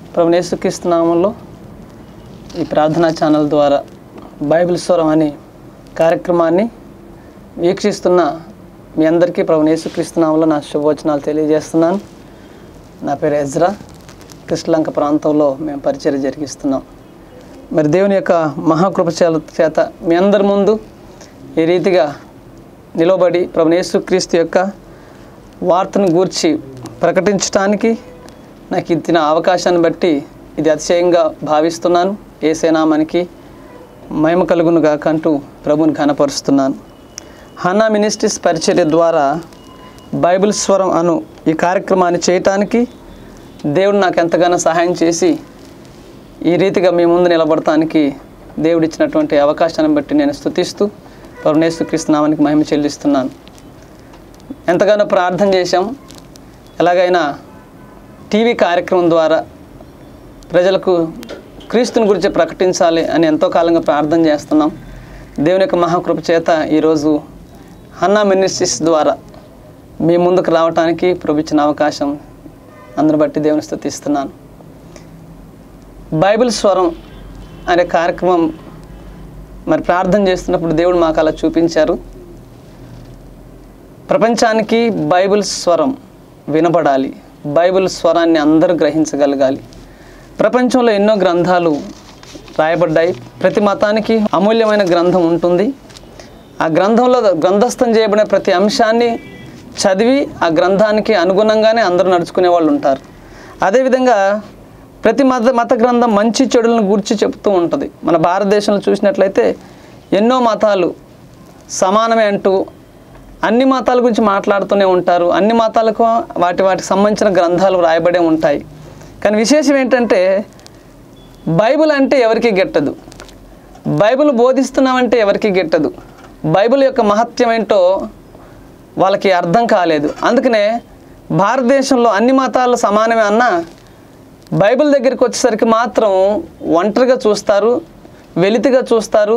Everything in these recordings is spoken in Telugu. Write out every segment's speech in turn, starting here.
ప్రభు యేసుక్రీస్తు నామంలో ఈ ప్రార్థనా ఛానల్ ద్వారా బైబిల్ స్వరం అనే కార్యక్రమాన్ని వీక్షిస్తున్న మీ అందరికీ ప్రభు యేసుక్రీస్తు నామంలో నా శుభవచనాలు తెలియజేస్తున్నాను నా పేరు ఎజ్రా కృష్ణలంక ప్రాంతంలో మేము పరిచయం జరిగిస్తున్నాం మరి దేవుని యొక్క మహాకృప చేల- చేత మీ అందరి ముందు ఈ రీతిగా నిలబడి ప్రభు యేసుక్రీస్తు యొక్క వార్తను గూర్చి ప్రకటించడానికి నాకు ఇచ్చిన అవకాశాన్ని బట్టి ఇది అతిశయంగా భావిస్తున్నాను ఏసేనామానికి మహిమ కలుగును గాకంటూ ప్రభుని ఘనపరుస్తున్నాను హన్నా మినిస్ట్రీస్ పరిచర్య ద్వారా బైబిల్ స్వరం అను ఈ కార్యక్రమాన్ని చేయటానికి దేవుడు నాకు ఎంతగానో సహాయం చేసి ఈ రీతిగా మీ ముందు నిలబడటానికి దేవుడిచ్చినటువంటి అవకాశాన్ని బట్టి నేను స్తుతిస్తూ పరమేశ్వర కృష్ణనామానికి మహిమ చెల్లిస్తున్నాను ఎంతగానో ప్రార్థన చేశాం ఎలాగైనా టీవీ కార్యక్రమం ద్వారా ప్రజలకు క్రీస్తుని గురించి ప్రకటించాలి అని ఎంతో కాలంగా ప్రార్థన చేస్తున్నాం దేవుని యొక్క మహాకృప చేత ఈరోజు హన్నా మినిస్ట్రీస్ ద్వారా మీ ముందుకు రావడానికి ప్రభు ఇచ్చిన అవకాశం అందరి బట్టి దేవుని స్థుతిస్తున్నాను బైబిల్ స్వరం అనే కార్యక్రమం మరి ప్రార్థన చేస్తున్నప్పుడు దేవుడు మాకు అలా చూపించారు ప్రపంచానికి బైబిల్ స్వరం వినబడాలి బైబిల్ స్వరాన్ని అందరూ గ్రహించగలగాలి ప్రపంచంలో ఎన్నో గ్రంథాలు రాయబడ్డాయి ప్రతి మతానికి అమూల్యమైన గ్రంథం ఉంటుంది ఆ గ్రంథంలో గ్రంథస్థం చేయబడిన ప్రతి అంశాన్ని చదివి ఆ గ్రంథానికి అనుగుణంగానే అందరూ నడుచుకునే వాళ్ళు ఉంటారు అదేవిధంగా ప్రతి మత మత గ్రంథం మంచి చెడులను గురించి చెప్తూ ఉంటుంది మన భారతదేశంలో చూసినట్లయితే ఎన్నో మతాలు సమానమే అంటూ అన్ని మతాల గురించి మాట్లాడుతూనే ఉంటారు అన్ని మతాలకు వాటి వాటికి సంబంధించిన గ్రంథాలు రాయబడే ఉంటాయి కానీ విశేషం ఏంటంటే బైబిల్ అంటే ఎవరికి గెట్టదు బైబిల్ బోధిస్తున్నామంటే ఎవరికి గెట్టదు బైబిల్ యొక్క మహత్యం ఏంటో వాళ్ళకి అర్థం కాలేదు అందుకనే భారతదేశంలో అన్ని మతాలు సమానమే అన్నా బైబిల్ దగ్గరికి వచ్చేసరికి మాత్రం ఒంటరిగా చూస్తారు వెలితిగా చూస్తారు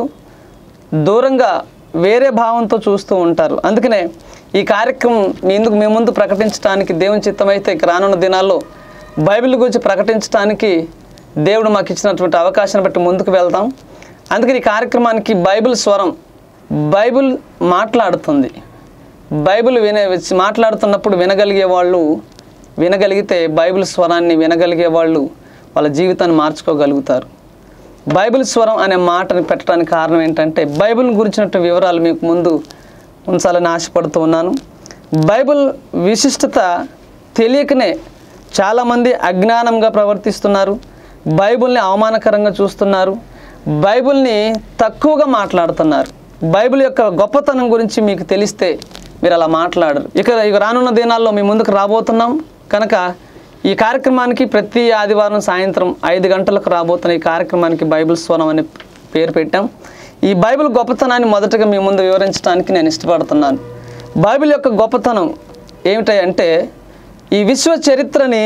దూరంగా వేరే భావంతో చూస్తూ ఉంటారు అందుకనే ఈ కార్యక్రమం మీ ఎందుకు మీ ముందు ప్రకటించడానికి దేవుని చిత్తమైతే ఇక రానున్న దినాల్లో బైబిల్ గురించి ప్రకటించడానికి దేవుడు మాకు ఇచ్చినటువంటి అవకాశాన్ని బట్టి ముందుకు వెళ్దాం అందుకని ఈ కార్యక్రమానికి బైబిల్ స్వరం బైబిల్ మాట్లాడుతుంది బైబిల్ వినే మాట్లాడుతున్నప్పుడు వినగలిగే వాళ్ళు వినగలిగితే బైబిల్ స్వరాన్ని వినగలిగే వాళ్ళు వాళ్ళ జీవితాన్ని మార్చుకోగలుగుతారు బైబిల్ స్వరం అనే మాటని పెట్టడానికి కారణం ఏంటంటే బైబిల్ గురించినట్టు వివరాలు మీకు ముందు ఉంచాలని ఆశపడుతూ ఉన్నాను బైబిల్ విశిష్టత తెలియకనే చాలామంది అజ్ఞానంగా ప్రవర్తిస్తున్నారు బైబిల్ని అవమానకరంగా చూస్తున్నారు బైబిల్ని తక్కువగా మాట్లాడుతున్నారు బైబిల్ యొక్క గొప్పతనం గురించి మీకు తెలిస్తే మీరు అలా మాట్లాడరు ఇక ఇక రానున్న దినాల్లో మీ ముందుకు రాబోతున్నాం కనుక ఈ కార్యక్రమానికి ప్రతి ఆదివారం సాయంత్రం ఐదు గంటలకు రాబోతున్న ఈ కార్యక్రమానికి బైబిల్ స్వరం అనే పేరు పెట్టాం ఈ బైబిల్ గొప్పతనాన్ని మొదటగా మీ ముందు వివరించడానికి నేను ఇష్టపడుతున్నాను బైబిల్ యొక్క గొప్పతనం ఏమిటంటే ఈ విశ్వ చరిత్రని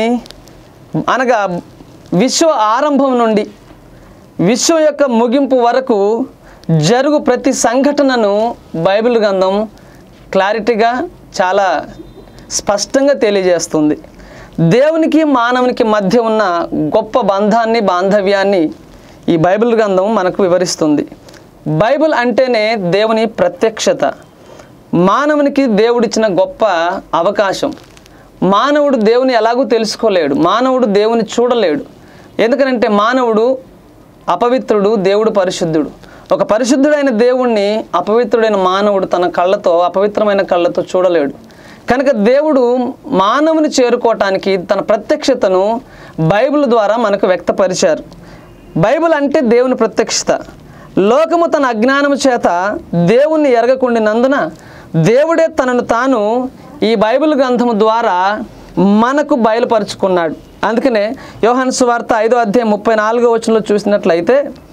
అనగా విశ్వ ఆరంభం నుండి విశ్వం యొక్క ముగింపు వరకు జరుగు ప్రతి సంఘటనను బైబిల్ గ్రంథం క్లారిటీగా చాలా స్పష్టంగా తెలియజేస్తుంది దేవునికి మానవునికి మధ్య ఉన్న గొప్ప బంధాన్ని బాంధవ్యాన్ని ఈ బైబిల్ గ్రంథం మనకు వివరిస్తుంది బైబిల్ అంటేనే దేవుని ప్రత్యక్షత మానవునికి దేవుడిచ్చిన గొప్ప అవకాశం మానవుడు దేవుని ఎలాగూ తెలుసుకోలేడు మానవుడు దేవుని చూడలేడు ఎందుకనంటే మానవుడు అపవిత్రుడు దేవుడు పరిశుద్ధుడు ఒక పరిశుద్ధుడైన దేవుణ్ణి అపవిత్రుడైన మానవుడు తన కళ్ళతో అపవిత్రమైన కళ్ళతో చూడలేడు కనుక దేవుడు మానవుని చేరుకోవటానికి తన ప్రత్యక్షతను బైబిల్ ద్వారా మనకు వ్యక్తపరిచారు బైబిల్ అంటే దేవుని ప్రత్యక్షత లోకము తన అజ్ఞానము చేత దేవుణ్ణి ఎరగకుండినందున దేవుడే తనను తాను ఈ బైబిల్ గ్రంథము ద్వారా మనకు బయలుపరుచుకున్నాడు అందుకనే యోహాను సువార్త ఐదో అధ్యాయం ముప్పై నాలుగో వచనంలో చూసినట్లయితే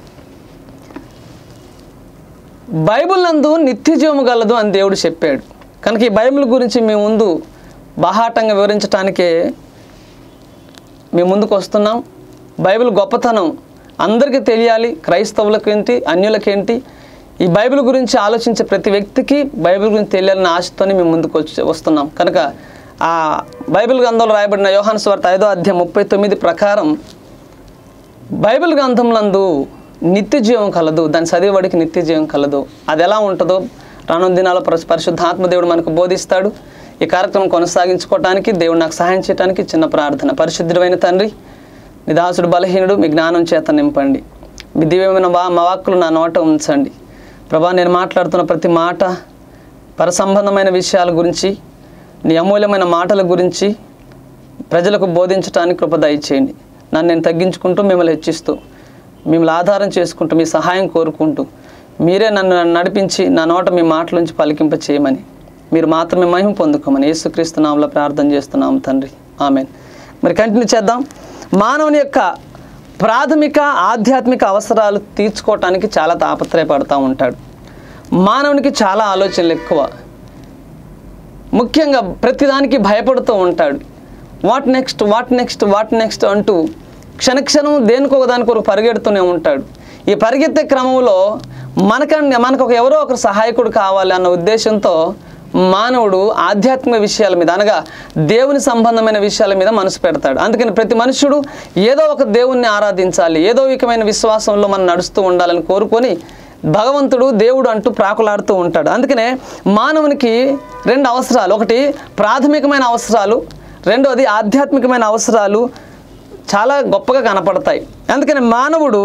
బైబిల్ నందు నిత్య జీవము గలదు అని దేవుడు చెప్పాడు కనుక ఈ బైబిల్ గురించి మీ ముందు బాహాటంగా వివరించడానికే మేము ముందుకు వస్తున్నాం బైబిల్ గొప్పతనం అందరికీ తెలియాలి క్రైస్తవులకేంటి అన్యులకేంటి ఈ బైబిల్ గురించి ఆలోచించే ప్రతి వ్యక్తికి బైబిల్ గురించి తెలియాలన్న ఆశతోనే మేము ముందుకు వచ్చి వస్తున్నాం కనుక ఆ బైబిల్ గ్రంథంలో రాయబడిన యోహాను స్వార్త ఐదో అధ్యాయం ముప్పై తొమ్మిది ప్రకారం బైబిల్ గ్రంథంలందు నిత్య జీవం కలదు దాని చదివేవాడికి నిత్య జీవం కలదు అది ఎలా ఉంటుందో రానున్న దినాల పరిశు- పరిశుద్ధాత్మ దేవుడు మనకు బోధిస్తాడు ఈ కార్యక్రమం కొనసాగించుకోవటానికి దేవుడు నాకు సహాయం చేయడానికి చిన్న ప్రార్థన పరిశుద్ధుడైన తండ్రి నిదాసుడు బలహీనుడు మీ జ్ఞానం చేత నింపండి మీ దివ్యమైన వా మా వాక్కులు నా నోట ఉంచండి ప్రభా నేను మాట్లాడుతున్న ప్రతి మాట పరసంబంధమైన విషయాల గురించి నీ అమూల్యమైన మాటల గురించి ప్రజలకు బోధించడానికి కృప దయచేయండి నన్ను నేను తగ్గించుకుంటూ మిమ్మల్ని హెచ్చిస్తూ మిమ్మల్ని ఆధారం చేసుకుంటూ మీ సహాయం కోరుకుంటూ మీరే నన్ను నడిపించి నా నోట మీ మాటల నుంచి పలికింప చేయమని మీరు మాత్రమే మహిమ పొందుకోమని యేసుక్రీస్తు నామలో ప్రార్థన చేస్తున్నాము తండ్రి ఆమెన్ మరి కంటిన్యూ చేద్దాం మానవుని యొక్క ప్రాథమిక ఆధ్యాత్మిక అవసరాలు తీర్చుకోవటానికి చాలా తాపత్రయపడుతూ ఉంటాడు మానవునికి చాలా ఆలోచనలు ఎక్కువ ముఖ్యంగా ప్రతిదానికి భయపడుతూ ఉంటాడు what next what next what next అంటూ క్షణక్షణం దేనికో దానికి ఒక పరిగెడుతూనే ఉంటాడు ఈ పరిగెత్తే క్రమంలో మనకండి మనకు ఒక ఎవరో ఒకరు సహాయకుడు కావాలి అన్న ఉద్దేశంతో మానవుడు ఆధ్యాత్మిక విషయాల మీద అనగా దేవుని సంబంధమైన విషయాల మీద మనసు పెడతాడు అందుకని ప్రతి మనుషుడు ఏదో ఒక దేవుణ్ణి ఆరాధించాలి ఏదో వికమైన విశ్వాసంలో మనం నడుస్తూ ఉండాలని కోరుకొని భగవంతుడు దేవుడు అంటూ ప్రాకులాడుతూ ఉంటాడు అందుకనే మానవునికి రెండు అవసరాలు ఒకటి ప్రాథమికమైన అవసరాలు రెండవది ఆధ్యాత్మికమైన అవసరాలు చాలా గొప్పగా కనపడతాయి అందుకని మానవుడు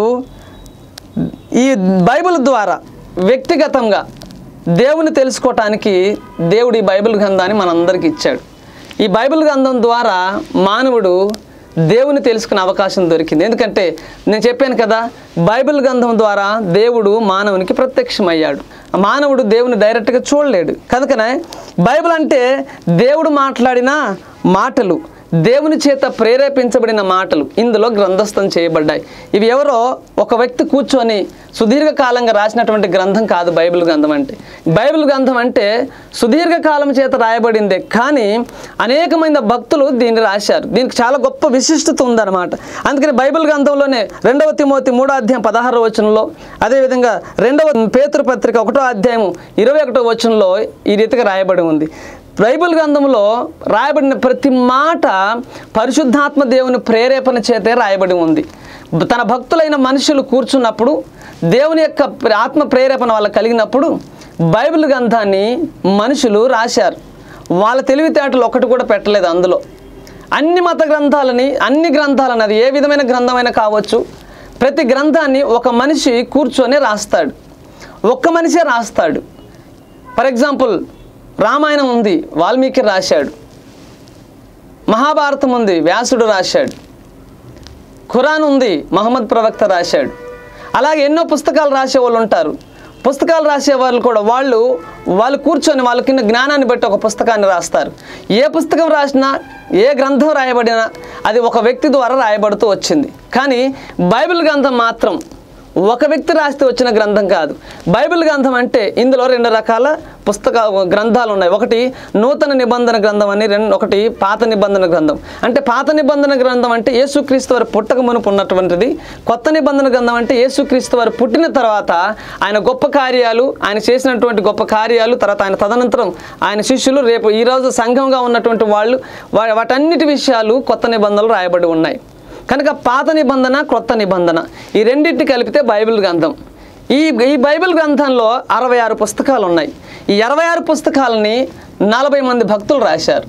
ఈ బైబిల్ ద్వారా వ్యక్తిగతంగా దేవుని తెలుసుకోవటానికి దేవుడు ఈ బైబిల్ గ్రంథాన్ని మనందరికీ ఇచ్చాడు ఈ బైబిల్ గ్రంథం ద్వారా మానవుడు దేవుని తెలుసుకునే అవకాశం దొరికింది ఎందుకంటే నేను చెప్పాను కదా బైబిల్ గ్రంథం ద్వారా దేవుడు మానవునికి ప్రత్యక్షమయ్యాడు మానవుడు దేవుని డైరెక్ట్గా చూడలేడు కనుకనే బైబిల్ అంటే దేవుడు మాట్లాడిన మాటలు దేవుని చేత ప్రేరేపించబడిన మాటలు ఇందులో గ్రంథస్థం చేయబడ్డాయి ఇవి ఎవరో ఒక వ్యక్తి కూర్చొని సుదీర్ఘకాలంగా రాసినటువంటి గ్రంథం కాదు బైబిల్ గ్రంథం అంటే బైబిల్ గ్రంథం అంటే సుదీర్ఘకాలం చేత రాయబడిందే కానీ అనేకమైన భక్తులు దీన్ని రాశారు దీనికి చాలా గొప్ప విశిష్టత ఉందన్నమాట అందుకని బైబిల్ గ్రంథంలోనే రెండవ తిమోతి మూడో అధ్యాయం పదహారో వచనంలో అదేవిధంగా రెండవ పేతృ పత్రిక ఒకటో అధ్యాయం ఇరవై ఒకటో వచనంలో ఈ రీతిగా రాయబడి ఉంది బైబిల్ గ్రంథంలో రాయబడిన ప్రతి మాట పరిశుద్ధాత్మ దేవుని ప్రేరేపణ చేతే రాయబడి ఉంది తన భక్తులైన మనుషులు కూర్చున్నప్పుడు దేవుని యొక్క ఆత్మ ప్రేరేపణ వాళ్ళకి కలిగినప్పుడు బైబిల్ గ్రంథాన్ని మనుషులు రాశారు వాళ్ళ తెలివితేటలు ఒకటి కూడా పెట్టలేదు అందులో అన్ని మత గ్రంథాలని అన్ని గ్రంథాలని అది ఏ విధమైన గ్రంథమైనా కావచ్చు ప్రతి గ్రంథాన్ని ఒక మనిషి కూర్చొని రాస్తాడు ఒక్క మనిషే రాస్తాడు ఫర్ ఎగ్జాంపుల్ రామాయణం ఉంది వాల్మీకి రాశాడు మహాభారతం ఉంది వ్యాసుడు రాశాడు ఖురాన్ ఉంది మహమ్మద్ ప్రవక్త రాశాడు అలాగే ఎన్నో పుస్తకాలు రాసే వాళ్ళు ఉంటారు పుస్తకాలు రాసే వాళ్ళు కూడా వాళ్ళు వాళ్ళు కూర్చొని వాళ్ళకిన్న జ్ఞానాన్ని బట్టి ఒక పుస్తకాన్ని రాస్తారు ఏ పుస్తకం రాసినా ఏ గ్రంథం రాయబడినా అది ఒక వ్యక్తి ద్వారా రాయబడుతూ వచ్చింది కానీ బైబిల్ గ్రంథం మాత్రం ఒక వ్యక్తి రాస్తే వచ్చిన గ్రంథం కాదు బైబిల్ గ్రంథం అంటే ఇందులో రెండు రకాల పుస్తక గ్రంథాలు ఉన్నాయి ఒకటి నూతన నిబంధన గ్రంథం అని రెండు ఒకటి పాత నిబంధన గ్రంథం అంటే పాత నిబంధన గ్రంథం అంటే యేసుక్రీస్తు వారి పుట్టక మునుపు ఉన్నటువంటిది కొత్త నిబంధన గ్రంథం అంటే యేసుక్రీస్తు వారు పుట్టిన తర్వాత ఆయన గొప్ప కార్యాలు ఆయన చేసినటువంటి గొప్ప కార్యాలు తర్వాత ఆయన తదనంతరం ఆయన శిష్యులు రేపు ఈరోజు సంఘంగా ఉన్నటువంటి వాళ్ళు వా- వాటన్నిటి విషయాలు కొత్త నిబంధనలు రాయబడి ఉన్నాయి కనుక పాత నిబంధన క్రొత్త నిబంధన ఈ రెండింటిని కలిపితే బైబిల్ గ్రంథం ఈ ఈ బైబిల్ గ్రంథంలో అరవై ఆరు పుస్తకాలు ఉన్నాయి ఈ అరవై ఆరు పుస్తకాలని నలభై మంది భక్తులు రాశారు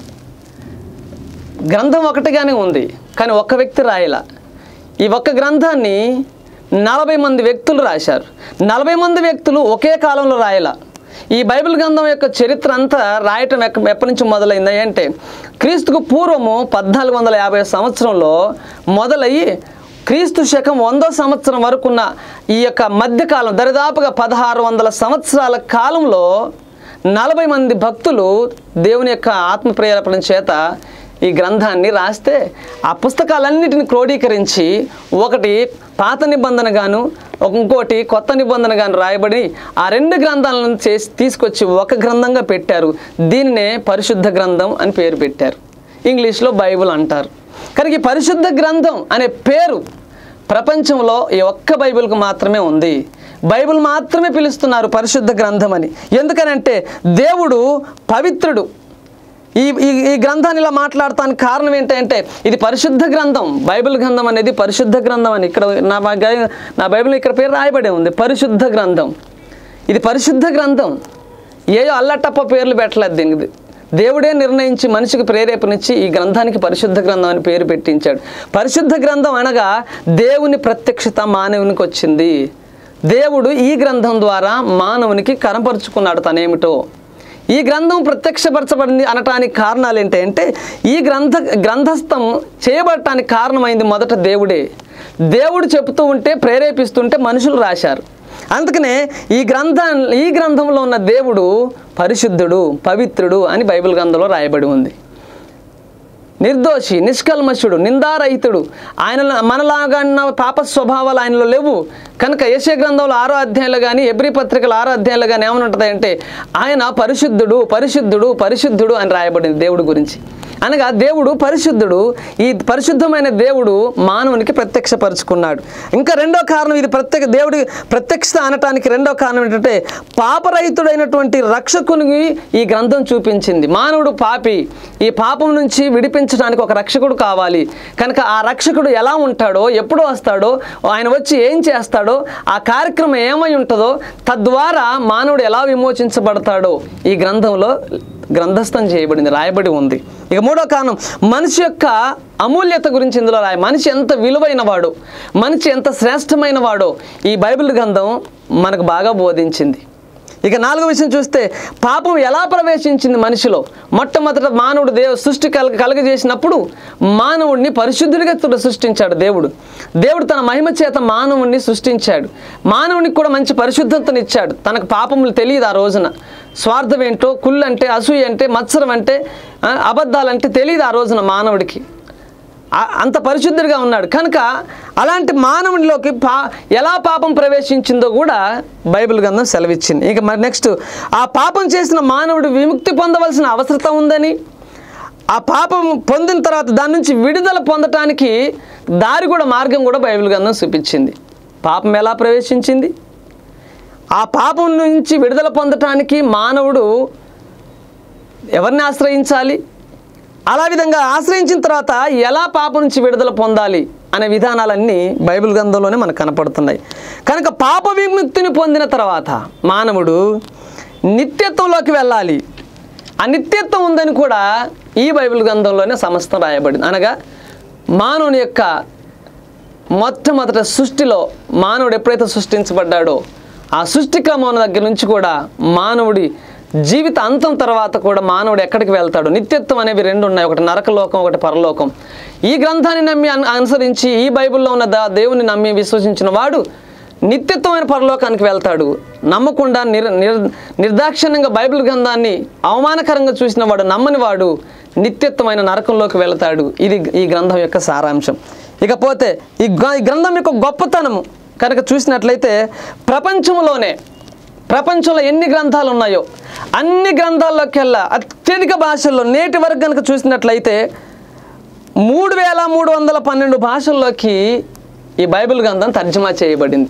గ్రంథం ఒకటిగానే ఉంది కానీ ఒక్క వ్యక్తి రాయలా ఈ ఒక్క గ్రంథాన్ని నలభై మంది వ్యక్తులు రాశారు నలభై మంది వ్యక్తులు ఒకే కాలంలో రాయలా ఈ బైబిల్ గ్రంథం యొక్క చరిత్ర అంతా రాయటం ఎక్క- ఎప్పటి నుంచి మొదలైంది అంటే క్రీస్తుకు పూర్వము పద్నాలుగు వందల యాభై సంవత్సరంలో మొదలయ్యి క్రీస్తు శకం వందో సంవత్సరం వరకున్న ఈ యొక్క మధ్యకాలం దరిదాపుగా పదహారు వందల సంవత్సరాల కాలంలో నలభై మంది భక్తులు దేవుని యొక్క ఆత్మ ప్రేరేపణ చేత ఈ గ్రంథాన్ని రాస్తే ఆ పుస్తకాలన్నిటిని క్రోడీకరించి ఒకటి పాత నిబంధన గాను ఒక- ఇంకోటి కొత్త నిబంధన గాను రాయబడి ఆ రెండు గ్రంథాలను చేసి తీసుకొచ్చి ఒక గ్రంథంగా పెట్టారు దీన్నే పరిశుద్ధ గ్రంథం అని పేరు పెట్టారు ఇంగ్లీష్లో బైబిల్ అంటారు కనుక ఈ పరిశుద్ధ గ్రంథం అనే పేరు ప్రపంచంలో ఈ ఒక్క బైబిల్కు మాత్రమే ఉంది బైబిల్ మాత్రమే పిలుస్తున్నారు పరిశుద్ధ గ్రంథం అని ఎందుకనంటే దేవుడు పవిత్రుడు ఈ ఈ ఈ గ్రంథాన్ని ఇలా మాట్లాడటానికి కారణం ఏంటంటే ఇది పరిశుద్ధ గ్రంథం బైబిల్ గ్రంథం అనేది పరిశుద్ధ గ్రంథం అని ఇక్కడ నా బై- నా బైబిల్ ఇక్కడ పేరు రాయబడి ఉంది పరిశుద్ధ గ్రంథం ఇది పరిశుద్ధ గ్రంథం ఏయో అల్లటప్ప పేర్లు పెట్టలేదు దీనికి దేవుడే నిర్ణయించి మనిషికి ప్రేరేపణిచ్చి ఈ గ్రంథానికి పరిశుద్ధ గ్రంథం అని పేరు పెట్టించాడు పరిశుద్ధ గ్రంథం అనగా దేవుని ప్రత్యక్షత మానవునికి వచ్చింది దేవుడు ఈ గ్రంథం ద్వారా మానవునికి కనపరుచుకున్నాడు తనేమిటో ఈ గ్రంథం ప్రత్యక్షపరచబడింది అనటానికి కారణాలు ఏంటంటే ఈ గ్రంథ గ్రంథస్థం చేయబడటానికి కారణమైంది మొదట దేవుడే దేవుడు చెబుతూ ఉంటే ప్రేరేపిస్తుంటే మనుషులు రాశారు అందుకనే ఈ గ్రంథ ఈ గ్రంథంలో ఉన్న దేవుడు పరిశుద్ధుడు పవిత్రుడు అని బైబిల్ గ్రంథంలో రాయబడి ఉంది నిర్దోషి నిష్కల్మషుడు నిందారహితుడు ఆయన మనలాగా ఉన్న పాప స్వభావాలు ఆయనలో లేవు కనుక యశ గ్రంథంలో ఆరో అధ్యాయంలో కానీ ఎబ్రి పత్రికలు ఆరో అధ్యాయంలో కానీ ఏమని ఉంటుంది అంటే ఆయన పరిశుద్ధుడు పరిశుద్ధుడు పరిశుద్ధుడు అని రాయబడింది దేవుడి గురించి అనగా దేవుడు పరిశుద్ధుడు ఈ పరిశుద్ధమైన దేవుడు మానవునికి ప్రత్యక్షపరుచుకున్నాడు ఇంకా రెండో కారణం ఇది ప్రత్యేక దేవుడి ప్రత్యక్షత అనటానికి రెండో కారణం ఏంటంటే పాపరహితుడైనటువంటి రక్షకునికి ఈ గ్రంథం చూపించింది మానవుడు పాపి ఈ పాపం నుంచి విడిపించడానికి ఒక రక్షకుడు కావాలి కనుక ఆ రక్షకుడు ఎలా ఉంటాడో ఎప్పుడు వస్తాడో ఆయన వచ్చి ఏం చేస్తాడో ఆ కార్యక్రమం ఏమై ఉంటుందో తద్వారా మానవుడు ఎలా విమోచించబడతాడో ఈ గ్రంథంలో గ్రంథస్థం చేయబడింది రాయబడి ఉంది ఇక మూడో కారణం మనిషి యొక్క అమూల్యత గురించి ఇందులో రాయ మనిషి ఎంత విలువైన వాడో మనిషి ఎంత శ్రేష్టమైన వాడో ఈ బైబిల్ గ్రంథం మనకు బాగా బోధించింది ఇక నాలుగో విషయం చూస్తే పాపం ఎలా ప్రవేశించింది మనిషిలో మొట్టమొదట మానవుడు దేవు సృష్టి కలగ కలుగజేసినప్పుడు మానవుడిని పరిశుద్ధుడిగా తుడ సృష్టించాడు దేవుడు దేవుడు తన మహిమ చేత మానవుడిని సృష్టించాడు మానవునికి కూడా మంచి పరిశుద్ధతనిచ్చాడు తనకు పాపములు తెలియదు ఆ రోజున స్వార్థం ఏంటో కుళ్ళు అంటే అసూయ అంటే మత్సరం అంటే ఆ, అబద్ధాలంటే తెలియదు ఆ రోజున మానవుడికి ఆ- అంత పరిశుద్ధుడిగా ఉన్నాడు కనుక అలాంటి మానవునిలోకి పా ఎలా పాపం ప్రవేశించిందో కూడా బైబిల్ గ్రంథం సెలవిచ్చింది ఇక మరి నెక్స్ట్ ఆ పాపం చేసిన మానవుడు విముక్తి పొందవలసిన అవసరత ఉందని ఆ పాపం పొందిన తర్వాత దాని నుంచి విడుదల పొందటానికి దారి కూడా మార్గం కూడా బైబిల్ గ్రంథం చూపించింది పాపం ఎలా ప్రవేశించింది ఆ పాపం నుంచి విడుదల పొందటానికి మానవుడు ఎవరిని ఆశ్రయించాలి అలా విధంగా ఆశ్రయించిన తర్వాత ఎలా పాపం నుంచి విడుదల పొందాలి అనే విధానాలన్నీ బైబిల్ గ్రంథంలోనే మనకు కనపడుతున్నాయి కనుక పాప విముక్తిని పొందిన తర్వాత మానవుడు నిత్యత్వంలోకి వెళ్ళాలి ఆ నిత్యత్వం ఉందని కూడా ఈ బైబిల్ గ్రంథంలోనే సమస్తం రాయబడింది అనగా మానవుని యొక్క మొట్టమొదట సృష్టిలో మానవుడు ఎప్పుడైతే సృష్టించబడ్డాడో ఆ సృష్టి క్రమం దగ్గర నుంచి కూడా మానవుడి జీవిత అంతం తర్వాత కూడా మానవుడు ఎక్కడికి వెళ్తాడు నిత్యత్వం అనేవి రెండు ఉన్నాయి ఒకటి నరకలోకం ఒకటి పరలోకం ఈ గ్రంథాన్ని నమ్మి అను- అనుసరించి ఈ బైబిల్లో ఉన్న దా దేవుని నమ్మి విశ్వసించిన వాడు నిత్యత్వమైన పరలోకానికి వెళ్తాడు నమ్మకుండా నిర్ నిర్ నిర్దాక్షిణ్యంగా బైబిల్ గ్రంథాన్ని అవమానకరంగా చూసిన వాడు నమ్మని వాడు నిత్యత్వమైన నరకంలోకి వెళ్తాడు ఇది ఈ గ్రంథం యొక్క సారాంశం ఇకపోతే ఈ గ్ర- ఈ గ్రంథం యొక్క గొప్పతనము కనుక చూసినట్లయితే ప్రపంచంలోనే ప్రపంచంలో ఎన్ని గ్రంథాలు ఉన్నాయో అన్ని గ్రంథాల్లోకెల్లా అత్యధిక భాషల్లో నేటి వరకు కనుక చూసినట్లయితే మూడు వేల మూడు వందల పన్నెండు భాషల్లోకి ఈ బైబిల్ గ్రంథం తర్జుమా చేయబడింది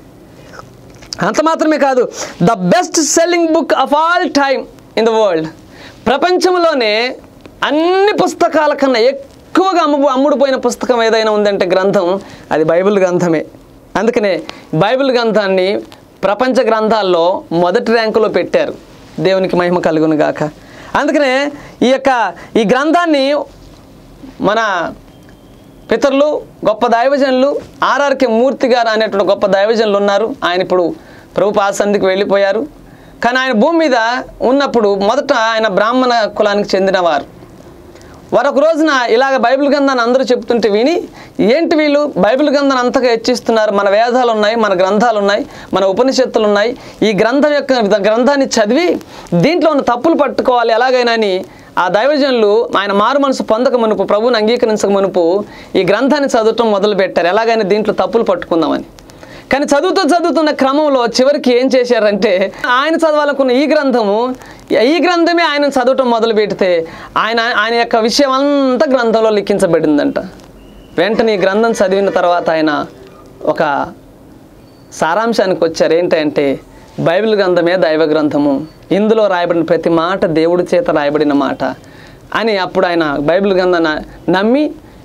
అంత మాత్రమే కాదు the best selling book of all time in the world ప్రపంచంలోనే అన్ని పుస్తకాల కన్నా ఎక్కువగా అమ్ము అమ్ముడుపోయిన పుస్తకం ఏదైనా ఉందంటే గ్రంథం అది బైబిల్ గ్రంథమే అందుకనే బైబిల్ గ్రంథాన్ని ప్రపంచ గ్రంథాల్లో మొదటి ర్యాంకులో పెట్టారు దేవునికి మహిమ కలుగును గాక అందుకనే ఈ యొక్క ఈ గ్రంథాన్ని మన పితరులు గొప్ప దైవజనులు ఆర్ఆర్కే మూర్తి గారు అనేటువంటి గొప్ప దైవజనులు ఉన్నారు ఆయన ఇప్పుడు ప్రభు పాసందికి వెళ్ళిపోయారు కానీ ఆయన భూమి మీద ఉన్నప్పుడు మొదట ఆయన బ్రాహ్మణ కులానికి చెందినవారు వారు ఒక రోజున ఇలాగ బైబిల్ గ్రంథాన్ని అందరూ చెప్తుంటే విని ఏంటి వీళ్ళు బైబిల్ గ్రంథాన్ని అంతగా హెచ్చిస్తున్నారు మన వేదాలు ఉన్నాయి మన గ్రంథాలు ఉన్నాయి మన ఉపనిషత్తులు ఉన్నాయి ఈ గ్రంథం యొక్క గ్రంథాన్ని చదివి దీంట్లో ఉన్న తప్పులు పట్టుకోవాలి ఎలాగైనా అని ఆ దైవజనులు ఆయన మారు మనసు పొందక మునుపు ప్రభువుని అంగీకరించక మునుపు ఈ గ్రంథాన్ని చదవటం మొదలు పెట్టారు ఎలాగైనా దీంట్లో తప్పులు పట్టుకుందామని కానీ చదువుతూ చదువుతున్న క్రమంలో చివరికి ఏం చేశారంటే ఆయన చదవాలనుకున్న ఈ గ్రంథము ఈ గ్రంథమే ఆయన చదవటం మొదలు పెడితే ఆయన ఆయన యొక్క విషయం అంతా గ్రంథంలో లిఖించబడిందంట వెంటనే ఈ గ్రంథం చదివిన తర్వాత ఆయన ఒక సారాంశానికి వచ్చారు ఏంటంటే బైబిల్ గ్రంథమే దైవ గ్రంథము ఇందులో రాయబడిన ప్రతి మాట దేవుడి చేత రాయబడిన మాట అని అప్పుడు ఆయన బైబిల్ గ్రంథాన్ని నమ్మి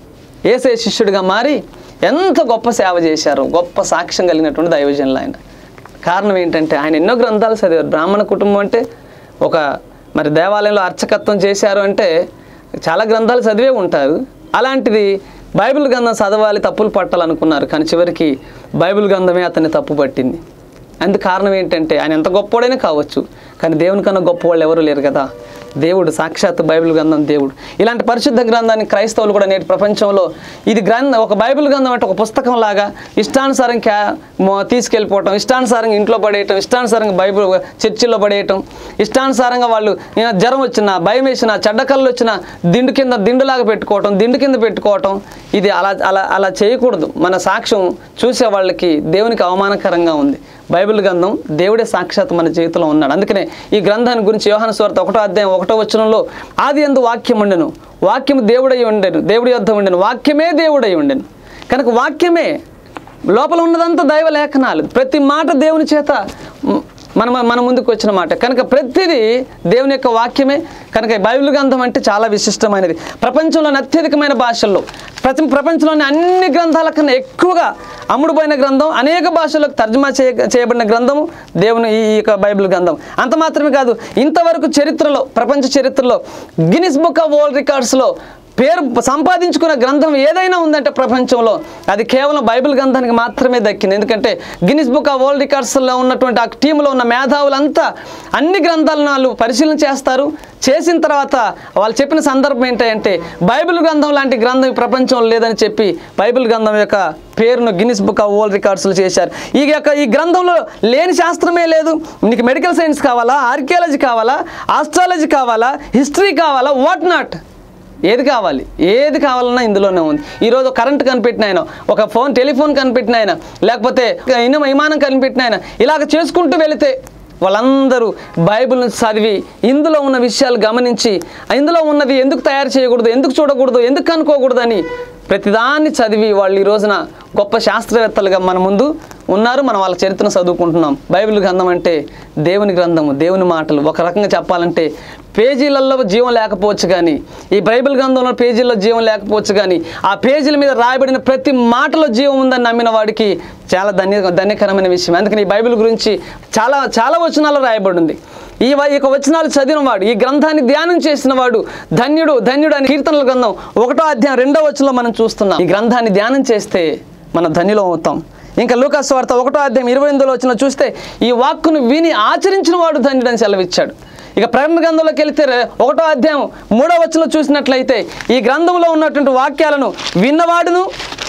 ఏసే శిష్యుడిగా మారి ఎంత గొప్ప సేవ చేశారు గొప్ప సాక్ష్యం కలిగినటువంటి దైవజనులు ఆయన కారణం ఏంటంటే ఆయన ఎన్నో గ్రంథాలు చదివారు బ్రాహ్మణ కుటుంబం అంటే ఒక మరి దేవాలయంలో అర్చకత్వం చేశారు అంటే చాలా గ్రంథాలు చదివే ఉంటారు అలాంటిది బైబిల్ గ్రంథం చదవాలి తప్పులు పట్టాలనుకున్నారు కానీ చివరికి బైబిల్ గ్రంథమే అతన్ని తప్పు పట్టింది అందుకు కారణం ఏంటంటే ఆయన ఎంత గొప్పవాడైనా కావచ్చు కానీ దేవుని కన్నా గొప్పవాళ్ళు ఎవరు లేరు కదా దేవుడు సాక్షాత్ బైబిల్ గ్రంథం దేవుడు ఇలాంటి పరిశుద్ధ గ్రంథాన్ని క్రైస్తవులు కూడా నేటి ప్రపంచంలో ఇది గ్రంథం ఒక బైబిల్ గ్రంథం అంటే ఒక పుస్తకం లాగా ఇష్టానుసారం క్యా మో- తీసుకెళ్ళిపోవటం ఇష్టానుసారంగా ఇంట్లో పడేయటం ఇష్టానుసారంగా బైబిల్ చర్చిల్లో పడేయటం ఇష్టానుసారంగా వాళ్ళు ఏ, జ్వరం వచ్చినా భయం వేసినా చెడ్డకళ్ళు వచ్చినా దిండు కింద దిండులాగా పెట్టుకోవటం దిండు కింద పెట్టుకోవటం ఇది అలా అలా అలా చేయకూడదు మన సాక్ష్యం చూసే వాళ్ళకి దేవునికి అవమానకరంగా ఉంది బైబిల్ గ్రంథం దేవుడే సాక్షాత్ మన జీవితంలో ఉన్నాడు అందుకనే ఈ గ్రంథాన్ని గురించి యోహాను స్వార్త ఒకటో అధ్యాయం ఒకటో వచనంలో ఆది ఎందు వాక్యం ఉండెను వాక్యం దేవుడై ఉండెను దేవుడి యొద్ద ఉండెను వాక్యమే దేవుడై ఉండెను కనుక వాక్యమే లోపల ఉన్నదంతా దైవ లేఖనాలు ప్రతి మాట దేవుని చేత మ్, మన మన ముందుకు వచ్చిన మాట కనుక ప్రతిదీ దేవుని యొక్క వాక్యమే కనుక ఈ బైబిల్ గ్రంథం అంటే చాలా విశిష్టమైనది ప్రపంచంలోని అత్యధికమైన భాషల్లో ప్రతి ప్రపంచంలోని అన్ని గ్రంథాల కన్నా ఎక్కువగా అమ్ముడుపోయిన గ్రంథం అనేక భాషలకు తర్జుమా చేయ చేయబడిన గ్రంథము దేవుని ఈ ఈ యొక్క బైబిల్ గ్రంథం అంత మాత్రమే కాదు ఇంతవరకు చరిత్రలో ప్రపంచ చరిత్రలో గిన్నిస్ బుక్ ఆఫ్ వరల్డ్ రికార్డ్స్లో పేరు సంపాదించుకున్న గ్రంథం ఏదైనా ఉందంటే ప్రపంచంలో అది కేవలం బైబిల్ గ్రంథానికి మాత్రమే దక్కింది ఎందుకంటే గిన్నిస్ బుక్ ఆఫ్ వరల్డ్ రికార్డ్స్లో ఉన్నటువంటి ఆ టీంలో ఉన్న మేధావులంతా అన్ని గ్రంథాలను వాళ్ళు పరిశీలన చేస్తారు చేసిన తర్వాత వాళ్ళు చెప్పిన సందర్భం ఏంటంటే బైబిల్ గ్రంథం లాంటి గ్రంథం ఈ ప్రపంచంలో లేదని చెప్పి బైబిల్ గ్రంథం యొక్క పేరును గిన్నిస్ బుక్ ఆఫ్ వరల్డ్ రికార్డ్స్లో చేశారు ఈ యొక్క ఈ గ్రంథంలో లేని శాస్త్రమే లేదు నీకు మెడికల్ సైన్స్ కావాలా ఆర్కియాలజీ కావాలా ఆస్ట్రాలజీ కావాలా హిస్టరీ కావాలా వాట్ నాట్ ఏది కావాలి ఏది కావాలన్నా ఇందులోనే ఉంది ఈరోజు కరెంట్ కనిపెట్టిన ఆయన ఒక ఫోన్ టెలిఫోన్ కనిపెట్టిన ఆయన లేకపోతే ఇన్న విమానం కనిపెట్టిన ఆయన ఇలాగ చేసుకుంటూ వెళితే వాళ్ళందరూ బైబిల్ని చదివి ఇందులో ఉన్న విషయాలు గమనించి ఇందులో ఉన్నది ఎందుకు తయారు చేయకూడదు ఎందుకు చూడకూడదు ఎందుకు కనుక్కోకూడదని ప్రతిదాన్ని చదివి వాళ్ళు ఈ రోజున గొప్ప శాస్త్రవేత్తలుగా మన ముందు ఉన్నారు మనం వాళ్ళ చరిత్రను చదువుకుంటున్నాం బైబిల్ గ్రంథం అంటే దేవుని గ్రంథము దేవుని మాటలు ఒక రకంగా చెప్పాలంటే పేజీలలో జీవం లేకపోవచ్చు కానీ ఈ బైబిల్ గ్రంథంలో పేజీల్లో జీవం లేకపోవచ్చు కానీ ఆ పేజీల మీద రాయబడిన ప్రతి మాటలో జీవం ఉందని నమ్మిన వాడికి చాలా ధన్య ధన్యకరమైన విషయం అందుకని ఈ బైబిల్ గురించి చాలా చాలా వచనాలు రాయబడి ఉంది ఈ వ- ఈ యొక్క వచనాలు చదివిన వాడు ఈ గ్రంథాన్ని ధ్యానం చేసిన వాడు ధన్యుడు ధన్యుడు అని కీర్తనల గ్రంథం ఒకటో అధ్యాయం రెండో వచనంలో మనం చూస్తున్నాం ఈ గ్రంథాన్ని ధ్యానం చేస్తే మనం ధన్యులం అవుతాం ఇంకా లూకాస్ వార్త ఒకటో అధ్యాయం ఇరవై ఎనిమిదిలో వచ్చిన చూస్తే ఈ వాక్కును విని ఆచరించిన వాడు ధన్యుడని సెలవిచ్చాడు ఇక ప్రకటన గ్రంథంలోకి వెళితే రె- ఒకటో అధ్యాయం మూడో వచనంలో చూసినట్లయితే ఈ గ్రంథంలో ఉన్నటువంటి వాక్యాలను విన్నవాడును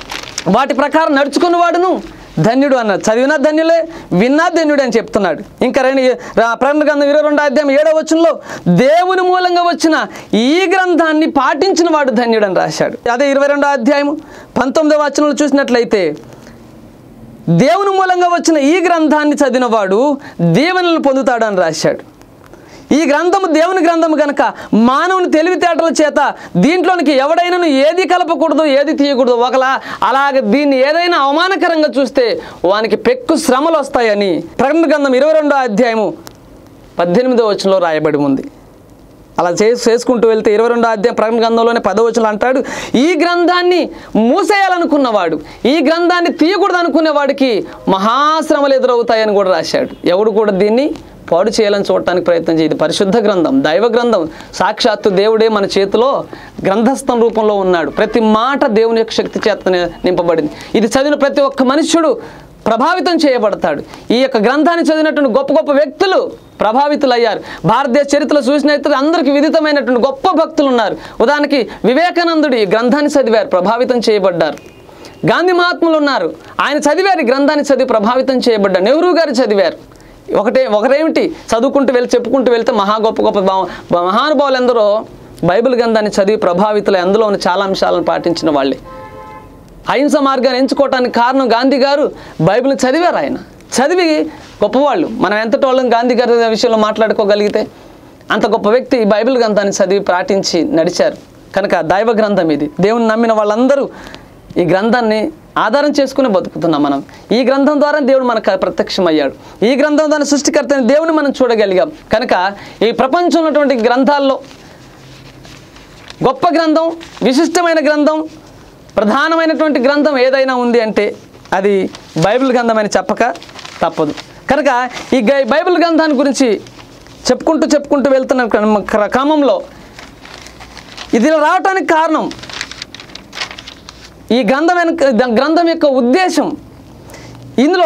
వాటి ప్రకారం నడుచుకున్నవాడును ధన్యుడు అన్నాడు చదివినా ధన్యులే విన్నా ధన్యుడు అని చెప్తున్నాడు ఇంకా రెండు రా- ప్రకటన గ్రంథం ఇరవై రెండో అధ్యాయం ఏడో వచనంలో దేవుని మూలంగా వచ్చిన ఈ గ్రంథాన్ని పాటించిన వాడు ధన్యుడు అని రాశాడు అదే ఇరవై రెండో అధ్యాయం పంతొమ్మిదో వచనంలో చూసినట్లయితే దేవుని మూలంగా వచ్చిన ఈ గ్రంథాన్ని చదివినవాడు దీవెనలను పొందుతాడు అని రాశాడు ఈ గ్రంథము దేవుని గ్రంథము కనుక మానవుని తెలివితేటల చేత దీంట్లోనికి ఎవడైనాను ఏది కలపకూడదు ఏది తీయకూడదు ఒకలా అలాగ దీన్ని ఏదైనా అవమానకరంగా చూస్తే వానికి పెక్కు శ్రమలు వస్తాయని ప్రకటన గ్రంథం ఇరవై రెండో అధ్యాయము పద్దెనిమిదో వచనంలో రాయబడి ఉంది అలా చేసి చేసుకుంటూ వెళ్తే ఇరవై రెండో అధ్యాయం ప్రకటన గ్రంథంలోనే పదవచనం అంటాడు ఈ గ్రంథాన్ని మూసేయాలనుకున్నవాడు ఈ గ్రంథాన్ని తీయకూడదు అనుకునేవాడికి మహాశ్రమలు ఎదురవుతాయని కూడా రాశాడు ఎవడు కూడా దీన్ని పాడు చేయాలని చూడటానికి ప్రయత్నం చేయదు పరిశుద్ధ గ్రంథం దైవ గ్రంథం సాక్షాత్తు దేవుడే మన చేతిలో గ్రంథస్థం రూపంలో ఉన్నాడు ప్రతి మాట దేవుని యొక్క శక్తి చేత ని- నింపబడింది ఇది చదివిన ప్రతి ఒక్క మనుష్యుడు ప్రభావితం చేయబడతాడు ఈ యొక్క గ్రంథాన్ని చదివినటువంటి గొప్ప గొప్ప వ్యక్తులు ప్రభావితులయ్యారు భారతదేశ చరిత్రలో చూసినట్లయితే అందరికీ విదితమైనటువంటి గొప్ప భక్తులు ఉన్నారు ఉదాహరణకి వివేకానందుడు ఈ గ్రంథాన్ని చదివారు ప్రభావితం చేయబడ్డారు గాంధీ మహాత్ములు ఉన్నారు ఆయన చదివారు ఈ గ్రంథాన్ని చదివి ప్రభావితం చేయబడ్డారు నెహ్రూ గారు చదివారు ఒకటే ఒకరేమిటి చదువుకుంటూ వెళ్ళి చెప్పుకుంటూ వెళ్తే మహా గొప్ప గొప్ప భా- మహానుభావులు ఎందరో బైబిల్ గ్రంథాన్ని చదివి ప్రభావితులు అందులో ఉన్న చాలా అంశాలను పాటించిన వాళ్ళే అహింస మార్గాన్ని ఎంచుకోవటానికి కారణం గాంధీ గారు బైబిల్ చదివారు ఆయన చదివి గొప్పవాళ్ళు మనం ఎంతటి వాళ్ళం గాంధీ గారి విషయంలో మాట్లాడుకోగలిగితే అంత గొప్ప వ్యక్తి ఈ బైబిల్ గ్రంథాన్ని చదివి పాటించి నడిచారు కనుక దైవ గ్రంథం ఇది దేవుని నమ్మిన వాళ్ళందరూ ఈ గ్రంథాన్ని ఆధారం చేసుకుని బతుకుతున్నాం మనం ఈ గ్రంథం ద్వారా దేవుడు మనకు ప్రత్యక్షమయ్యాడు ఈ గ్రంథం ద్వారా సృష్టికర్తని దేవుని మనం చూడగలిగాం కనుక ఈ ప్రపంచంలో ఉన్నటువంటి గ్రంథాల్లో గొప్ప గ్రంథం విశిష్టమైన గ్రంథం ప్రధానమైనటువంటి గ్రంథం ఏదైనా ఉంది అంటే అది బైబిల్ గ్రంథం అని చెప్పక తప్పదు కనుక ఈ గై- బైబిల్ గ్రంథాన్ని గురించి చెప్పుకుంటూ చెప్పుకుంటూ వెళ్తున్న క్రమ- క్ర- క్రమంలో ఇది ఇలా రావటానికి కారణం ఈ గ్రంథం వెనుక ద- గ్రంథం యొక్క ఉద్దేశం ఇందులో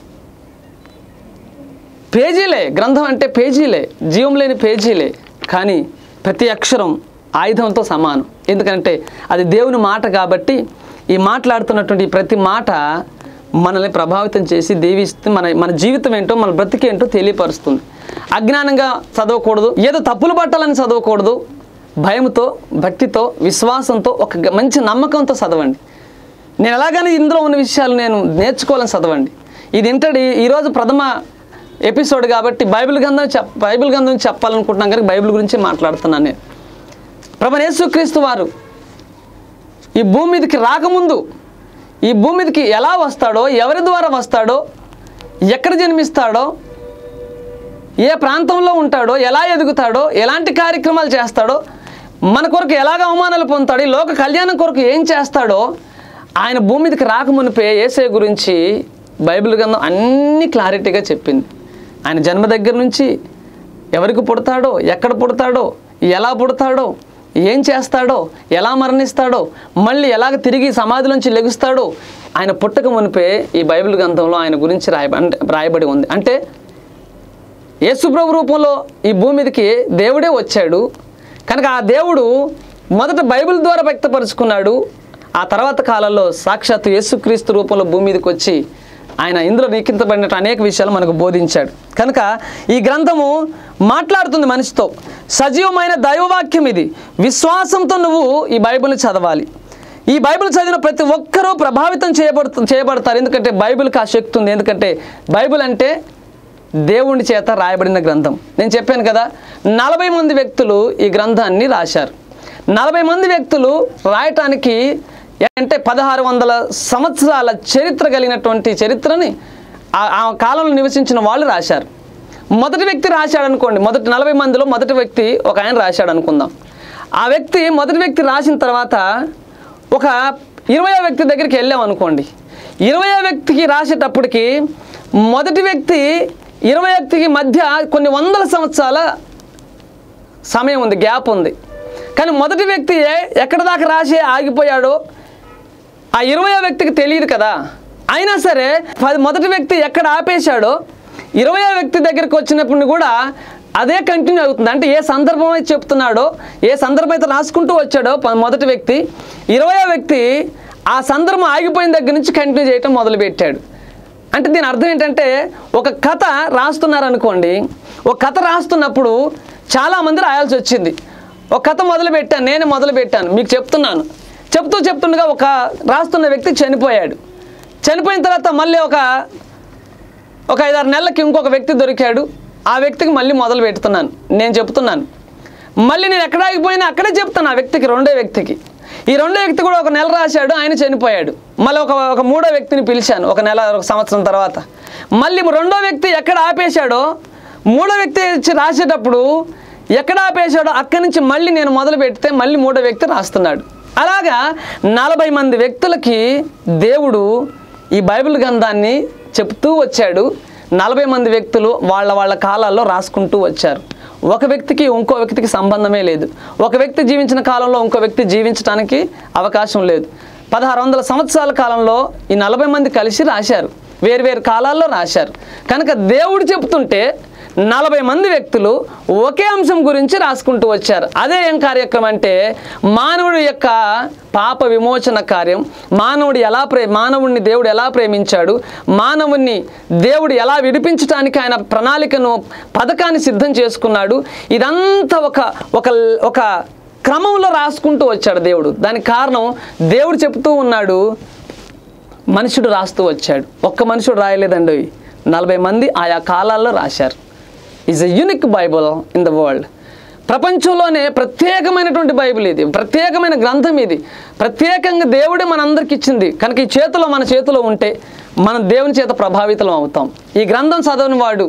పేజీలే గ్రంథం అంటే పేజీలే జీవం లేని పేజీలే కానీ ప్రతి అక్షరం ఆయుధంతో సమానం ఎందుకంటే అది దేవుని మాట కాబట్టి ఈ మాట్లాడుతున్నటువంటి ఈ ప్రతి మాట మనల్ని ప్రభావితం చేసి దీవిస్తూ మన మన జీవితం ఏంటో మన బ్రతికేంటో తెలియపరుస్తుంది అజ్ఞానంగా చదవకూడదు ఏదో తప్పులు పట్టాలని చదవకూడదు భయంతో భక్తితో విశ్వాసంతో ఒక గ- మంచి నమ్మకంతో చదవండి నేను ఎలాగైనా ఇందులో ఉన్న విషయాలు నేను నేర్చుకోవాలని చదవండి ఇది ఏంటంటే ఈరోజు ప్రథమ ఎపిసోడ్ కాబట్టి బైబిల్ గ్రంథం చెప్ బైబిల్ గ్రంథం చెప్పాలనుకుంటున్నాం కానీ బైబిల్ గురించి మాట్లాడుతున్నాను నేను ప్రభు యేసుక్రీస్తు వారు ఈ భూమి మీదకి రాకముందు ఈ భూమి మీదకి ఎలా వస్తాడో ఎవరి ద్వారా వస్తాడో ఎక్కడ జన్మిస్తాడో ఏ ప్రాంతంలో ఉంటాడో ఎలా ఎదుగుతాడో ఎలాంటి కార్యక్రమాలు చేస్తాడో మన కొరకు ఎలాగ అవమానాలు పొందుతాడు ఈ లోక కళ్యాణం కొరకు ఏం చేస్తాడో ఆయన భూమి మీదకి రాకమునిపే ఏసే గురించి బైబిల్ గ్రంథం అన్ని క్లారిటీగా చెప్పింది ఆయన జన్మ దగ్గర నుంచి ఎవరికి పుడతాడో ఎక్కడ పుడతాడో ఎలా పుడతాడో ఏం చేస్తాడో ఎలా మరణిస్తాడో మళ్ళీ ఎలాగ తిరిగి సమాధిలోంచి లెగుస్తాడో ఆయన పుట్టక మునిపే ఈ బైబిల్ గ్రంథంలో ఆయన గురించి రాయబ అంటే రాయబడి ఉంది అంటే యేసుప్రభు రూపంలో ఈ భూమి మీదకి దేవుడే వచ్చాడు కనుక ఆ దేవుడు మొదట బైబిల్ ద్వారా వ్యక్తపరుచుకున్నాడు ఆ తర్వాత కాలంలో సాక్షాత్తు యేసుక్రీస్తు రూపంలో భూమి మీదకి వచ్చి ఆయన ఇందులో లిఖించబడినట్టు అనేక విషయాలు మనకు బోధించాడు కనుక ఈ గ్రంథము మాట్లాడుతుంది మనిషితో సజీవమైన దైవవాక్యం ఇది విశ్వాసంతో నువ్వు ఈ బైబిల్ని చదవాలి ఈ బైబిల్ చదివిన ప్రతి ఒక్కరూ ప్రభావితం చేయబడుతు చేయబడతారు ఎందుకంటే బైబిల్కి ఆ శక్తి ఉంది ఎందుకంటే బైబిల్ అంటే దేవుని చేత రాయబడిన గ్రంథం నేను చెప్పాను కదా నలభై మంది వ్యక్తులు ఈ గ్రంథాన్ని రాశారు నలభై మంది వ్యక్తులు రాయటానికి అంటే పదహారు వందల సంవత్సరాల చరిత్ర కలిగినటువంటి చరిత్రని ఆ- ఆ కాలంలో నివసించిన వాళ్ళు రాశారు మొదటి వ్యక్తి రాశాడు అనుకోండి మొదటి నలభై మందిలో మొదటి వ్యక్తి ఒక ఆయన రాశాడు అనుకుందాం ఆ వ్యక్తి మొదటి వ్యక్తి రాసిన తర్వాత ఒక ఇరవయో వ్యక్తి దగ్గరికి వెళ్ళాం అనుకోండి ఇరవయో వ్యక్తికి రాసేటప్పటికి మొదటి వ్యక్తి ఇరవై వ్యక్తికి మధ్య కొన్ని వందల సంవత్సరాల సమయం ఉంది గ్యాప్ ఉంది కానీ మొదటి వ్యక్తి ఏ- ఎక్కడ దాకా రాసి ఆగిపోయాడో ఆ ఇరవై వ్యక్తికి తెలియదు కదా అయినా సరే పది మొదటి వ్యక్తి ఎక్కడ ఆపేశాడో ఇరవై వ్యక్తి దగ్గరికి వచ్చినప్పుడు కూడా అదే కంటిన్యూ అవుతుంది అంటే ఏ సందర్భం అయితే చెప్తున్నాడో ఏ సందర్భం అయితే రాసుకుంటూ వచ్చాడో ప- మొదటి వ్యక్తి ఇరవై వ్యక్తి ఆ సందర్భం ఆగిపోయిన దగ్గర నుంచి కంటిన్యూ చేయటం మొదలుపెట్టాడు అంటే దీని అర్థం ఏంటంటే ఒక కథ రాస్తున్నారనుకోండి ఒక కథ రాస్తున్నప్పుడు చాలామంది రాయాల్సి వచ్చింది ఒక కథ మొదలు పెట్టాను నేనే మొదలు పెట్టాను మీకు చెప్తున్నాను చెప్తూ చెప్తుండగా ఒక రాస్తున్న వ్యక్తి చనిపోయాడు చనిపోయిన తర్వాత మళ్ళీ ఒక ఒక ఐదారు నెలలకి ఇంకొక వ్యక్తి దొరికాడు ఆ వ్యక్తికి మళ్ళీ మొదలు పెడుతున్నాను నేను చెప్తున్నాను మళ్ళీ నేను ఎక్కడ ఆగిపోయినా అక్కడే చెప్తాను ఆ వ్యక్తికి రెండో వ్యక్తికి ఈ రెండో వ్యక్తి కూడా ఒక నెల రాశాడు ఆయన చనిపోయాడు మళ్ళీ ఒక ఒక మూడో వ్యక్తిని పిలిచాను ఒక నెల ఒక సంవత్సరం తర్వాత మళ్ళీ రెండో వ్యక్తి ఎక్కడ ఆపేశాడో మూడో వ్యక్తి వచ్చి రాసేటప్పుడు ఎక్కడ ఆపేశాడో అక్కడి నుంచి మళ్ళీ నేను మొదలు పెడితే మళ్ళీ మూడో వ్యక్తి రాస్తున్నాడు అలాగా నలభై మంది వ్యక్తులకి దేవుడు ఈ బైబిల్ గ్రంథాన్ని చెప్తూ వచ్చాడు నలభై మంది వ్యక్తులు వాళ్ళ వాళ్ళ కాలాల్లో రాసుకుంటూ వచ్చారు ఒక వ్యక్తికి ఇంకో వ్యక్తికి సంబంధమే లేదు ఒక వ్యక్తి జీవించిన కాలంలో ఇంకో వ్యక్తి జీవించడానికి అవకాశం లేదు పదహారు వందల సంవత్సరాల కాలంలో ఈ నలభై మంది కలిసి రాశారు వేరు వేరు కాలాల్లో రాశారు కనుక దేవుడు చెప్తుంటే నలభై మంది వ్యక్తులు ఒకే అంశం గురించి రాసుకుంటూ వచ్చారు అదే ఏం కార్యక్రమం అంటే మానవుడి యొక్క పాప విమోచన కార్యం మానవుడు ఎలా ప్రే మానవుడిని దేవుడు ఎలా ప్రేమించాడు మానవుణ్ణి దేవుడు ఎలా విడిపించడానికి ఆయన ప్రణాళికను పథకాన్ని సిద్ధం చేసుకున్నాడు ఇదంతా ఒక ఒక ఒక క్రమంలో రాసుకుంటూ వచ్చాడు దేవుడు దానికి కారణం దేవుడు చెప్తూ ఉన్నాడు మనుషుడు రాస్తూ వచ్చాడు ఒక్క మనుషుడు రాయలేదండి నలభై మంది ఆయా కాలాల్లో రాశారు is a unique Bible in the world ప్రపంచంలోనే ప్రత్యేకమైనటువంటి బైబిల్ ఇది ప్రత్యేకమైన గ్రంథం ఇది ప్రత్యేకంగా దేవుడే మనందరికి ఇచ్చింది కనుక ఈ చేతిలో మన చేతిలో ఉంటే మనం దేవుని చేత ప్రభావితం అవుతాం ఈ గ్రంథం చదవని వాడు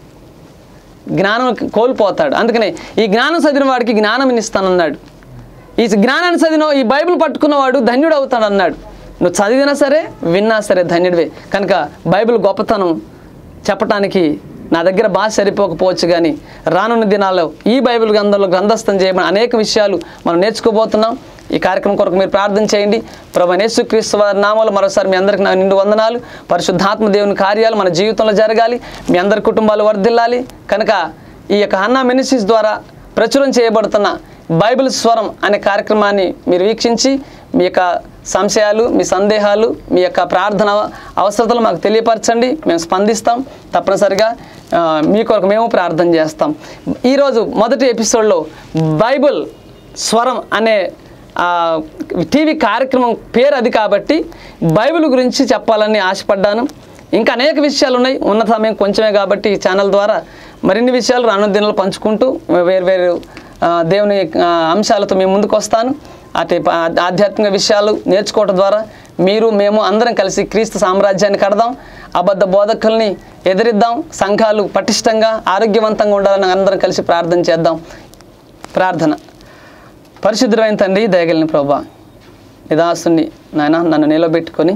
జ్ఞానం కోల్పోతాడు అందుకనే ఈ జ్ఞానం చదివిన వాడికి జ్ఞానం ఇస్తానన్నాడు ఈ జ్ఞానాన్ని చదివిన ఈ బైబిల్ పట్టుకున్నవాడు ధన్యుడు అవుతాడు అన్నాడు నువ్వు చదివినా సరే విన్నా సరే ధన్యుడివే కనుక బైబిల్ గొప్పతనం చెప్పటానికి నా దగ్గర భాష సరిపోకపోవచ్చు కానీ రానున్న దినాల్లో ఈ బైబిల్ గ్రంథంలో గ్రంథస్థం చేయబడిన అనేక విషయాలు మనం నేర్చుకోబోతున్నాం ఈ కార్యక్రమం కొరకు మీరు ప్రార్థన చేయండి ప్రభు యేసుక్రీస్తు వారి నామాలు మరోసారి మీ అందరికి నా నిండు వందనాలు పరిశుద్ధాత్మ దేవుని కార్యాలు మన జీవితంలో జరగాలి మీ అందరి కుటుంబాలు వర్ధిల్లాలి కనుక ఈ యొక్క హన్నా మినిస్ట్రీస్ ద్వారా ప్రచురం చేయబడుతున్న బైబిల్ స్వరం అనే కార్యక్రమాన్ని మీరు వీక్షించి మీ యొక్క సంశయాలు మీ సందేహాలు మీ యొక్క ప్రార్థన అవసరతలు మాకు తెలియపరచండి మేము స్పందిస్తాం తప్పనిసరిగా ఆ, మీ కొరకు మేము ప్రార్థన చేస్తాం ఈరోజు మొదటి ఎపిసోడ్లో బైబిల్ స్వరం అనే ఆ, టీవీ కార్యక్రమం పేరు అది కాబట్టి బైబిల్ గురించి చెప్పాలని ఆశపడ్డాను ఇంకా అనేక విషయాలు ఉన్నాయి ఉన్న సమయం కొంచెమే కాబట్టి ఈ ఛానల్ ద్వారా మరిన్ని విషయాలు రానున్న దినాలు పంచుకుంటూ వేరు వేరు ఆ, దేవుని ఆ, అంశాలతో మేము ముందుకు వస్తాను అటు ప- ఆధ్యాత్మిక విషయాలు నేర్చుకోవటం ద్వారా మీరు మేము అందరం కలిసి క్రీస్తు సామ్రాజ్యాన్ని కడదాం అబద్ధ బోధకుల్ని ఎదిరిద్దాం సంఘాలు పటిష్టంగా ఆరోగ్యవంతంగా ఉండాలని అందరం కలిసి ప్రార్థన చేద్దాం ప్రార్థన పరిశుద్ధమైన తండ్రి దయగలిగిన ప్రభా నిదాసుని నాయన నన్ను నిలబెట్టుకొని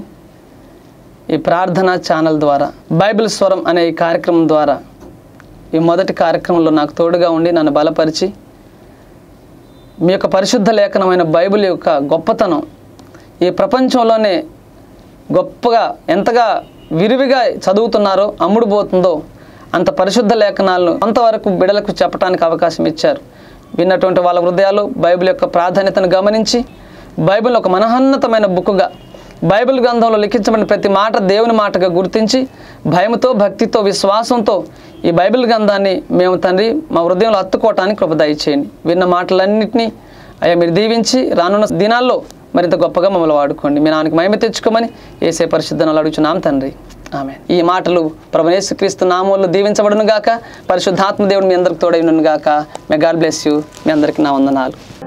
ఈ ప్రార్థన ఛానల్ ద్వారా బైబిల్ స్వరం అనే ఈ కార్యక్రమం ద్వారా ఈ మొదటి కార్యక్రమంలో నాకు తోడుగా ఉండి నన్ను బలపరిచి మీ యొక్క పరిశుద్ధ లేఖనమైన బైబిల్ యొక్క గొప్పతనం ఈ ప్రపంచంలోనే గొప్పగా ఎంతగా విరివిగా చదువుతున్నారో అమ్ముడుపోతుందో అంత పరిశుద్ధ లేఖనాలను కొంతవరకు బిడలకు చెప్పడానికి అవకాశం ఇచ్చారు విన్నటువంటి వాళ్ళ హృదయాలు బైబిల్ యొక్క ప్రాధాన్యతను గమనించి బైబిల్ ఒక మనోన్నతమైన బుక్గా బైబిల్ గ్రంథంలో లిఖించబడిన ప్రతి మాట దేవుని మాటగా గుర్తించి భయంతో భక్తితో విశ్వాసంతో ఈ బైబిల్ గ్రంథాన్ని మేము తండ్రి మా హృదయంలో హత్తుకోవటానికి కృప దయచేయండి విన్న మాటలన్నింటినీ అయ్యా మీరు దీవించి రానున్న దినాల్లో మరింత గొప్పగా మమ్మల్ని వాడుకోండి మీ నాన్నకి మహిమ తెచ్చుకోమని ఏసే పరిశుద్ధనాలు అడుగుచున్నాం తండ్రి ఆమె ఈ మాటలు ప్రభనేసుక్రీస్తు నామంలో దీవించబడును గాక పరిశుద్ధాత్మ దేవుడు మీ అందరికి తోడైనను గాక మే గాడ్ బ్లెస్ యూ మీ అందరికి నా వందనాలు